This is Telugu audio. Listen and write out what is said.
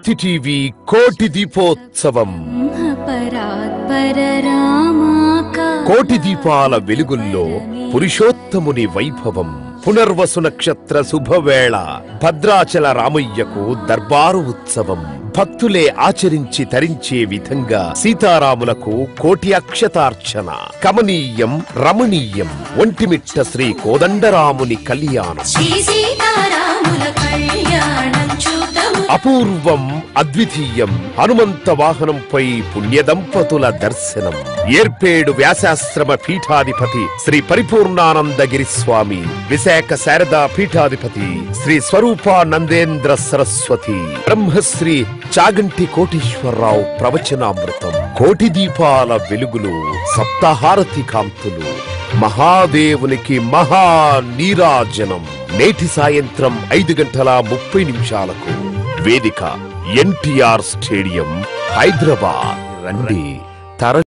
సుమతి టీవీ కోటి దీపోత్సవం పరాత్పర రామాకా కోటి దీపాల వెలుగుల్లో పురుషోత్తముని వైభవం పునర్వసు నక్షత్ర శుభవేళ భద్రాచల రామయ్యకు దర్బారు ఉత్సవం భక్తులే ఆచరించి తరించే విధంగా సీతారాములకు కోటి అక్షతార్చన కమనీయం రమణీయం ఒంటిమిట్ట శ్రీ కోదండరాముని కళ్యాణం శ్రీ సీతారాముల కళ్యాణం చూద్దాము అపూర్వం అద్వితీయం హనుమంత వాహనంపై పుణ్య దంపతుల దర్శనం ఏర్పేడు వ్యాసాశ్రమ పీఠాధిపతి శ్రీ పరిపూర్ణానందగిరి స్వామి విశాఖ శారదా పీఠాధిపతి శ్రీ స్వరూపానందేంద్ర సరస్వతి బ్రహ్మశ్రీ చాగంటి కోటీశ్వరరావు ప్రవచనామృతం కోటి దీపాల వెలుగులు సప్తహారతి కాంతులు మహాదేవునికి మహా నీరాజనం నేటి సాయంత్రం ఐదు గంటల ముప్పై నిమిషాలకు వేదిక ఎన్టీఆర్ స్టేడియం హైదరాబాద్ రండి తర